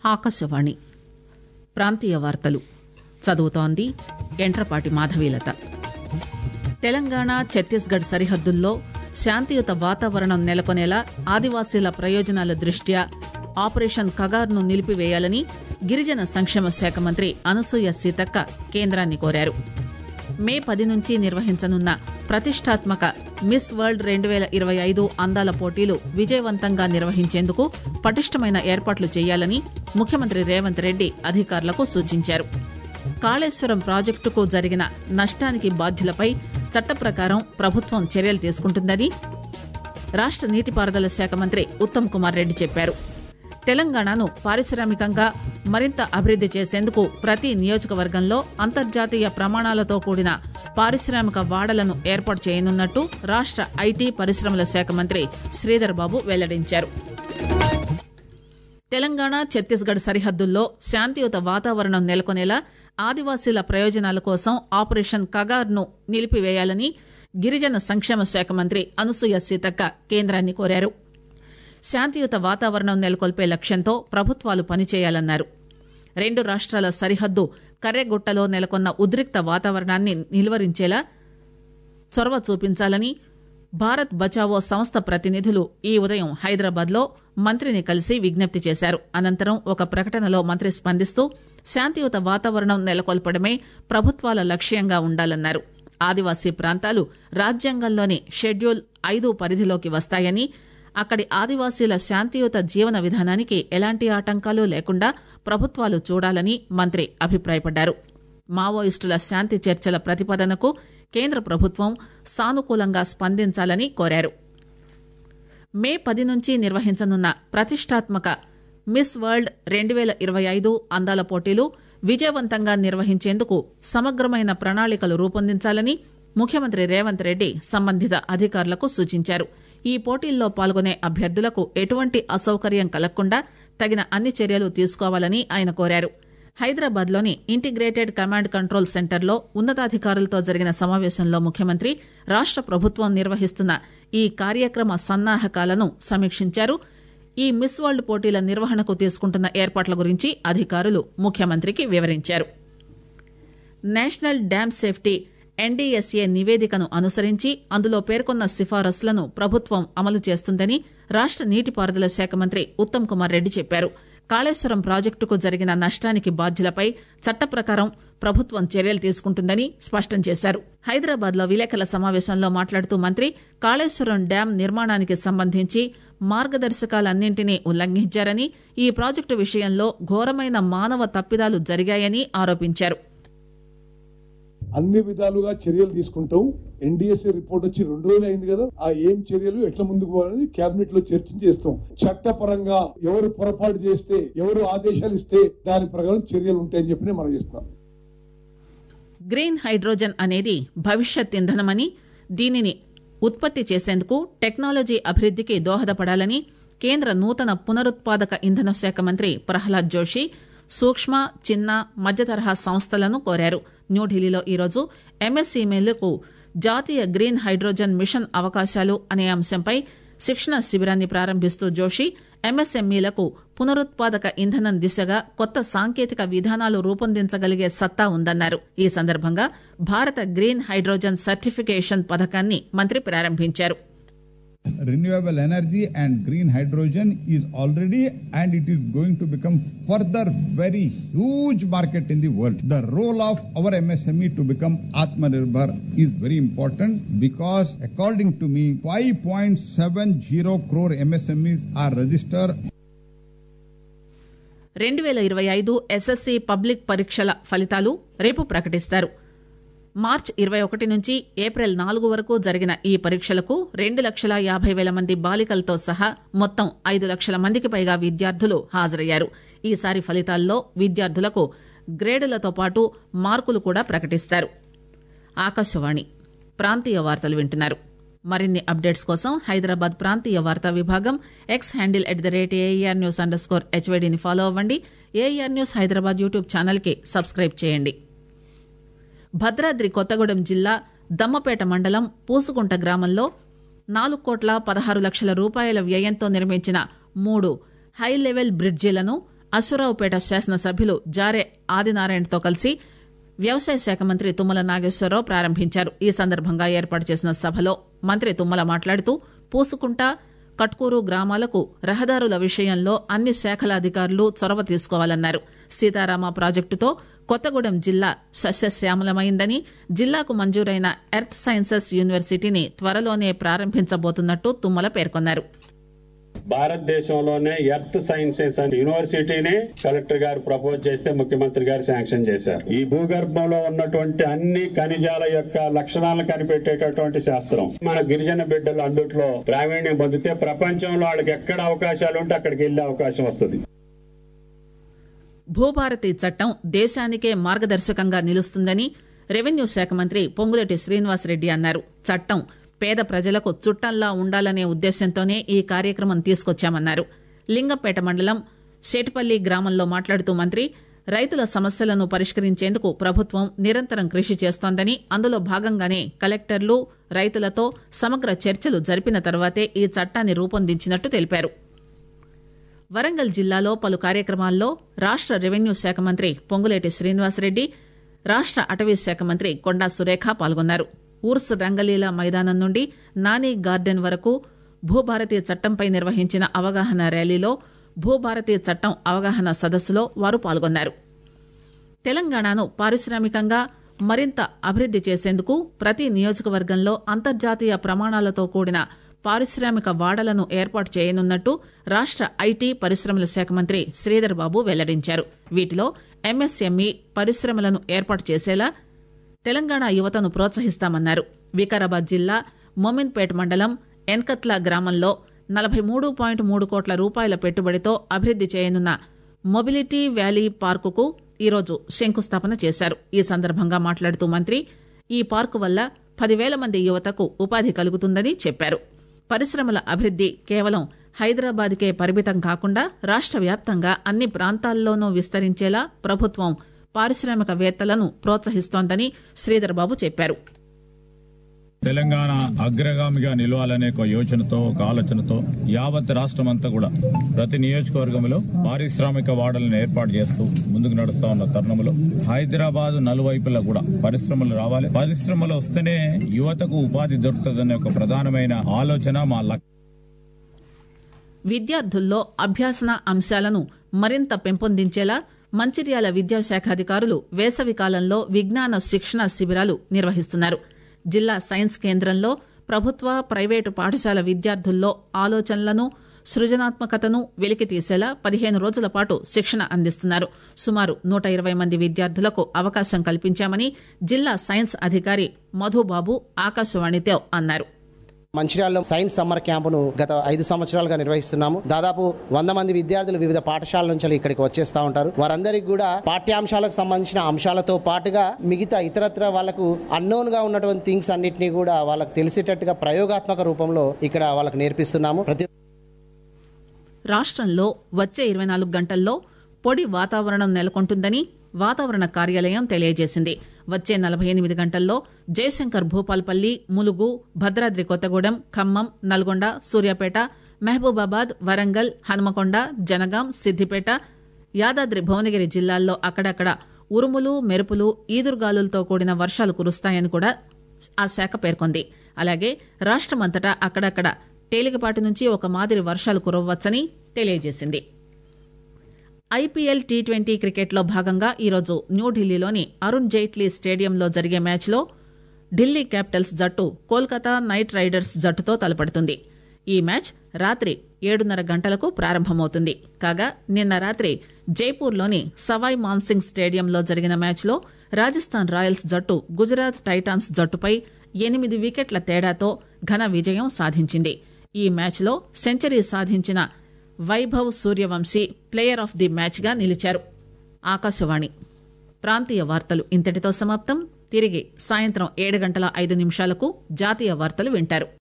ఆకాశవాణి ప్రాంతీయ వార్తలు చదువుతోంది ఎంట్రపాటి మాధవీలత తెలంగాణ ఛత్తీస్గఢ్ సరిహద్దుల్లో శాంతియుత వాతావరణం నెలకొనేలా ఆదివాసీల ప్రయోజనాల దృష్ట్యా ఆపరేషన్ కగార్ను నిలిపివేయాలని గిరిజన సంక్షేమ శాఖ మంత్రి అనసూయ సీతక్క కేంద్రాన్ని కోరారు మే పది నుంచి నిర్వహించనున్న ప్రతిష్టాత్మక మిస్ వరల్డ్ రెండు వేల ఇరవై ఐదు అందాల పోటీలు విజయవంతంగా నిర్వహించేందుకు పటిష్టమైన ఏర్పాట్లు చేయాలని ముఖ్యమంత్రి రేవంత్ రెడ్డి అధికారులకు సూచించారు కాళేశ్వరం ప్రాజెక్టుకు జరిగిన నష్టానికి బాధ్యులపై చట్ట ప్రకారం ప్రభుత్వం చర్యలు తీసుకుంటుందని రాష్ట నీటిపారుదల శాఖ మంత్రి ఉత్తమ్ కుమార్ రెడ్డి చెప్పారు తెలంగాణను పారిశ్రామికంగా మరింత అభివృద్ది చేసేందుకు ప్రతి నియోజకవర్గంలో అంతర్జాతీయ ప్రమాణాలతో కూడిన పారిశ్రామిక వాడలను ఏర్పాటు చేయనున్నట్టు రాష్ట ఐటీ పరిశ్రమల శాఖ మంత్రి శ్రీధర్ బాబు వెల్లడించారు తెలంగాణ ఛత్తీస్గఢ్ సరిహద్దుల్లో శాంతియుత వాతావరణం నెలకొనేలా ఆదివాసీల ప్రయోజనాల కోసం ఆపరేషన్ కగార్ను నిలిపివేయాలని గిరిజన సంక్షేమ శాఖ మంత్రి అనసూయ సీతక్క కేంద్రాన్ని కోరారు శాంతియుత వాతావరణం నెలకొల్పే లక్ష్యంతో ప్రభుత్వాలు పనిచేయాలన్నారు రెండు రాష్ట్రాల సరిహద్దు కర్రెగుట్టలో నెలకొన్న ఉద్రిక్త వాతావరణాన్ని నిలువరించేలా చొరవ చూపించాలని భారత్ బచావో సంస్థ ప్రతినిధులు ఈ ఉదయం హైదరాబాద్ లో మంత్రిని కలిసి విజ్ఞప్తి చేశారు అనంతరం ఒక ప్రకటనలో మంత్రి స్పందిస్తూ శాంతియుత వాతావరణం నెలకొల్పడమే ప్రభుత్వాల లక్ష్యంగా ఉండాలన్నారు ఆదివాసీ ప్రాంతాలు రాజ్యాంగంలోని షెడ్యూల్ ఐదు పరిధిలోకి వస్తాయని అక్కడి ఆదివాసీల శాంతియుత జీవన విధానానికి ఎలాంటి ఆటంకాలు లేకుండా ప్రభుత్వాలు చూడాలని మంత్రి అభిప్రాయపడ్డారు మావోయిస్టుల శాంతి చర్చల ప్రతిపాదనకు కేంద్ర ప్రభుత్వం సానుకూలంగా స్పందించాలని కోరారు మే పది నుంచి నిర్వహించనున్న ప్రతిష్టాత్మక మిస్ వరల్డ్ రెండు వేల ఇరవై ఐదు అందాల పోటీలు విజయవంతంగా నిర్వహించేందుకు సమగ్రమైన ప్రణాళికలు రూపొందించాలని ముఖ్యమంత్రి రేవంత్ రెడ్డి సంబంధిత అధికారులకు సూచించారు ఈ పోటీల్లో పాల్గొనే అభ్యర్థులకు ఎటువంటి అసౌకర్యం కలగకుండా తగిన అన్ని చర్యలు తీసుకోవాలని ఆయన కోరారు హైదరాబాద్ లోని ఇంటిగ్రేటెడ్ కమాండ్ కంట్రోల్ సెంటర్లో ఉన్నతాధికారులతో జరిగిన సమావేశంలో ముఖ్యమంత్రి రాష్ట ప్రభుత్వం నిర్వహిస్తున్న ఈ కార్యక్రమ సన్నాహకాలను సమీక్షించారు ఈ మిస్ వరల్డ్ పోటీల నిర్వహణకు తీసుకుంటున్న ఏర్పాట్ల గురించి అధికారులు ముఖ్యమంత్రికి వివరించారు నేషనల్ డ్యామ్ సేఫ్టీ ఎన్డీఎస్ఏ నివేదికను అనుసరించి అందులో పేర్కొన్న సిఫారసులను ప్రభుత్వం అమలు చేస్తుందని రాష్ట నీటిపారుదల శాఖ మంత్రి ఉత్తమ్ కుమార్ రెడ్డి చెప్పారు కాళేశ్వరం ప్రాజెక్టుకు జరిగిన నష్టానికి బాధ్యులపై చట్ట ప్రకారం ప్రభుత్వం చర్యలు తీసుకుంటుందని స్పష్టం చేశారు హైదరాబాద్ లో విలేకరుల సమావేశంలో మాట్లాడుతూ మంత్రి కాళేశ్వరం డ్యాం నిర్మాణానికి సంబంధించి మార్గదర్శకాలన్నింటినీ ఉల్లంఘించారని ఈ ప్రాజెక్టు విషయంలో ఘోరమైన మానవ తప్పిదాలు జరిగాయని ఆరోపించారు అన్ని విధాలుగా చర్యలు తీసుకుంటాం ఎన్డీఎస్ఏ రిపోర్ట్ వచ్చి రెండు రోజులు అయింది కదా ఆ ఏం చర్యలు ఎట్లా ముందుకు పోవాలని కేబినెట్ లో చర్చించేస్తాం చట్టపరంగా ఎవరు పొరపాటు చేస్తే ఎవరు ఆదేశాలు ఇస్తే దాని ప్రకారం చర్యలు ఉంటాయని చెప్పి మనం చేస్తున్నాం గ్రీన్ హైడ్రోజన్ అనేది భవిష్యత్ ఇంధనమని దీనిని ఉత్పత్తి చేసేందుకు టెక్నాలజీ అభివృద్దికి దోహదపడాలని కేంద్ర నూతన పునరుత్పాదక ఇంధన శాఖ మంత్రి ప్రహ్లాద్ జోషి సూక్ష్మ చిన్న మధ్యతరహా సంస్థలను కోరారు న్యూఢిల్లీలో ఈరోజు ఎంఎస్ఈమెలకు జాతీయ గ్రీన్ హైడ్రోజన్ మిషన్ అవకాశాలు అనే అంశంపై శిక్షణ శిబిరాన్ని ప్రారంభిస్తూ జోషి ఎంఎస్ఎంఈలకు పునరుత్పాదక ఇంధనం దిశగా కొత్త సాంకేతిక విధానాలు రూపొందించగలిగే సత్తా ఉందన్నారు ఈ సందర్భంగా భారత గ్రీన్ హైడ్రోజన్ సర్టిఫికేషన్ పథకాన్ని మంత్రి ప్రారంభించారు renewable energy and green hydrogen is already and it is going to become further very huge market in the world the role of our msme to become atmanirbhar is very important because according to me 5.70 crore msmes are registered రెండు వేల ఇరవై ఐదు SSC public పరీక్షల ఫలితాలు రేపు ప్రకటిస్తారు March ఇరవై ఒకటి నుంచి ఏప్రిల్ నాలుగు వరకు జరిగిన ఈ పరీక్షలకు రెండు లక్షల యాభై వేల మంది బాలికలతో సహా మొత్తం ఐదు లక్షల మందికి పైగా విద్యార్థులు హాజరయ్యారు ఈసారి ఫలితాల్లో విద్యార్థులకు గ్రేడులతో పాటు మార్కులు కూడా ప్రకటిస్తారు ఆకాశవాణి ప్రాంతీయ వార్తలు వింటున్నారు మరిన్ని అప్డేట్స్ కోసం హైదరాబాద్ ప్రాంతీయ వార్తా విభాగం X handle at the rate AIR news under score హెచ్వైడీని ఫాలో అవ్వండి ఏఆర్ న్యూస్ హైదరాబాద్ యూట్యూబ్ ఛానల్కి సబ్స్క్రైబ్ చేయండి భద్రాద్రి కొత్తగూడెం జిల్లా దమ్మపేట మండలం పూసుకుంట గ్రామంలో నాలుగు కోట్ల పదహారు లక్షల రూపాయల వ్యయంతో నిర్మించిన మూడు హై లెవెల్ బ్రిడ్జీలను అశ్వరావుపేట శాసనసభ్యులు జారే ఆదినారాయణతో కలిసి వ్యవసాయ శాఖ మంత్రి తుమ్మల నాగేశ్వరరావు ప్రారంభించారు ఈ సందర్భంగా ఏర్పాటు చేసిన సభలో మంత్రి తుమ్మల మాట్లాడుతూ పూసుకుంట కట్కూరు గ్రామాలకు రహదారుల విషయంలో అన్ని శాఖల అధికారులు చొరవ తీసుకోవాలన్నారు సీతారామ ప్రాజెక్టుతో కొత్తగూడెం జిల్లా సస్యశ్యామలమైందని జిల్లాకు మంజూరైన ఎర్త్ సైన్సెస్ యూనివర్సిటీని త్వరలోనే ప్రారంభించబోతున్నట్టు తుమ్మల పేర్కొన్నారు భారతదేశంలోనే ఎర్త్ సైన్సెస్ అనే యూనివర్సిటీని కలెక్టర్ గారు ప్రపోజ్ చేస్తే ముఖ్యమంత్రి గారు శాంక్షన్ చేశారు ఈ భూగర్భంలో ఉన్నటువంటి అన్ని ఖనిజాల యొక్క లక్షణాలను కనిపెట్టేటటువంటి శాస్త్రం మన గిరిజన బిడ్డలు అందుట్లో ప్రావీణ్యం పొందితే ప్రపంచంలో వాళ్ళకి ఎక్కడ అవకాశాలు ఉంటే అక్కడికి వెళ్లే అవకాశం వస్తుంది భూభారతి చట్టం దేశానికే మార్గదర్శకంగా నిలుస్తుందని రెవెన్యూ శాఖ మంత్రి పొంగులేటి శ్రీనివాసరెడ్డి అన్నారు చట్టం పేద ప్రజలకు చుట్టంలా ఉండాలనే ఉద్దేశంతోనే ఈ కార్యక్రమం తీసుకొచ్చామన్నారు లింగంపేట మండలం శేటిపల్లి గ్రామంలో మాట్లాడుతూ మంత్రి రైతుల సమస్యలను పరిష్కరించేందుకు ప్రభుత్వం నిరంతరం కృషి చేస్తోందని అందులో భాగంగానే కలెక్టర్లు రైతులతో సమగ్ర చర్చలు జరిపిన తర్వాతే ఈ చట్టాన్ని రూపొందించినట్టు తెలిపారు వరంగల్ జిల్లాలో పలు కార్యక్రమాల్లో రాష్ట రెవెన్యూ శాఖ మంత్రి పొంగులేటి శ్రీనివాసరెడ్డి రాష్ట అటవీ శాఖ మంత్రి కొండా సురేఖ పాల్గొన్నారు ఊర్స్ రంగలీల మైదానం నుండి నాని గార్డెన్ వరకు భూభారతి చట్టంపై నిర్వహించిన అవగాహన ర్యాలీలో భూభారతి చట్టం అవగాహన సదస్సులో వారు పాల్గొన్నారు తెలంగాణను పారిశ్రామికంగా మరింత అభివృద్ది చేసేందుకు ప్రతి నియోజకవర్గంలో అంతర్జాతీయ ప్రమాణాలతో కూడిన పారిశ్రామిక వాడలను ఏర్పాటు చేయనున్నట్టు రాష్ట ఐటీ పరిశ్రమల శాఖ మంత్రి శ్రీధర్ బాబు వెల్లడించారు వీటిలో ఎంఎస్ఎంఈ పరిశ్రమలను ఏర్పాటు చేసేలా తెలంగాణ యువతను ప్రోత్సహిస్తామన్నారు వికారాబాద్ జిల్లా మొమిన్పేట్ మండలం ఎన్కత్ల గ్రామంలో నలభై మూడు పాయింట్ మూడు కోట్ల రూపాయల పెట్టుబడితో అభివృద్ది చేయనున్న మొబిలిటీ వ్యాలీ పార్కుకు ఈరోజు శంకుస్థాపన చేశారు ఈ సందర్భంగా మాట్లాడుతూ మంత్రి ఈ పార్కు వల్ల పదివేల మంది యువతకు ఉపాధి కలుగుతుందని చెప్పారు పరిశ్రమల అభివృద్ది కేవలం హైదరాబాద్కే పరిమితం కాకుండా రాష్ట వ్యాప్తంగా అన్ని ప్రాంతాల్లోనూ విస్తరించేలా ప్రభుత్వం పారిశ్రామికవేత్తలను ప్రోత్సహిస్తోందని శ్రీధర్ బాబు చెప్పారు తెలంగాణ అగ్రగామిగా నిలవాలనే ఒక యోచనతో ఒక ఆలోచనతో యావత్ రాష్ట్రం అంతా కూడా ప్రతి నియోజకవర్గంలో పారిశ్రామిక వాడలను ఏర్పాటు చేస్తూ ముందుకు నడుస్తా ఉన్న తరుణంలో హైదరాబాద్ నలువైపులా కూడా పరిశ్రమలు రావాలి పరిశ్రమలు వస్తేనే యువతకు ఉపాధి దొరుకుతుందనే ఒక ప్రధానమైన ఆలోచన మా లక్ష్యం విద్యార్థుల్లో అభ్యాసన అంశాలను మరింత పెంపొందించేలా మంచిర్యాల విద్యాశాఖ అధికారులు వేసవి కాలంలో విజ్ఞాన శిక్షణ శిబిరాలు నిర్వహిస్తున్నారు జిల్లా సైన్స్ కేంద్రంలో ప్రభుత్వ ప్రైవేటు పాఠశాల విద్యార్థుల్లో ఆలోచనలను సృజనాత్మకతను వెలికితీసేలా పదిహేను రోజుల పాటు శిక్షణ అందిస్తున్నారు సుమారు నూట ఇరవై మంది విద్యార్థులకు అవకాశం కల్పించామని జిల్లా సైన్స్ అధికారి మధుబాబు ఆకాశవాణితో అన్నారు మంచిర్యాలలో సైన్స్ సమ్మర్ క్యాంపును గత ఐదు సంవత్సరాలుగా నిర్వహిస్తున్నాము దాదాపు వంద మంది విద్యార్థులు వివిధ పాఠశాలల నుంచి ఇక్కడికి వచ్చేస్తా ఉంటారు వారందరికీ కూడా పాఠ్యాంశాలకు సంబంధించిన అంశాలతో పాటుగా మిగతా ఇతరత్ర వాళ్ళకు అన్నోన్ గా ఉన్నటువంటి థింగ్స్ అన్నిటినీ కూడా వాళ్ళకి తెలిసేటట్టుగా ప్రయోగాత్మక రూపంలో ఇక్కడ వాళ్ళకి నేర్పిస్తున్నాము ప్రతి రాష్ట్రంలో వచ్చే ఇరవై నాలుగు గంటల్లో పొడి వాతావరణం నెలకొంటుందని వాతావరణ కార్యాలయం తెలియజేసింది వచ్చే నలభై ఎనిమిది గంటల్లో జయశంకర్ భూపాల్పల్లి ములుగు భద్రాద్రి కొత్తగూడెం ఖమ్మం నల్గొండ సూర్యాపేట మహబూబాబాద్ వరంగల్ హనుమకొండ జనగాం సిద్దిపేట యాదాద్రి భువనగిరి జిల్లాల్లో అక్కడక్కడ ఉరుములు మెరుపులు ఈదురుగాలులతో కూడిన వర్షాలు కురుస్తాయని కూడా ఆ శాఖ పేర్కొంది అలాగే రాష్టమంతటా అక్కడక్కడ తేలికపాటి నుంచి ఒక మాదిరి వర్షాలు కురవవచ్చని తెలియజేసింది ఐపీఎల్ టీ ట్వంటీ క్రికెట్లో భాగంగా ఈరోజు న్యూఢిల్లీలోని అరుణ్ జైట్లీ స్టేడియంలో జరిగే మ్యాచ్లో ఢిల్లీ క్యాపిటల్స్ జట్టు కోల్కతా నైట్ రైడర్స్ జట్టుతో తలపడుతుంది ఈ మ్యాచ్ రాత్రి ఏడున్నర గంటలకు ప్రారంభమవుతుంది కాగా నిన్న రాత్రి జైపూర్లోని సవాయ్ మాన్సింగ్ స్టేడియంలో జరిగిన మ్యాచ్లో రాజస్థాన్ రాయల్స్ జట్టు గుజరాత్ టైటాన్స్ జట్టుపై ఎనిమిది వికెట్ల తేడాతో ఘన విజయం సాధించింది ఈ మ్యాచ్లో సెంచరీ సాధించిన Vaibhav Suryavanshi player of the మ్యాచ్గా నిలిచారు ఆకాశవాణి ప్రాంతీయ వార్తలు ఇంతటితో సమాప్తం తిరిగి సాయంత్రం ఏడు గంటల ఐదు నిమిషాలకు జాతీయ వార్తలు వింటారు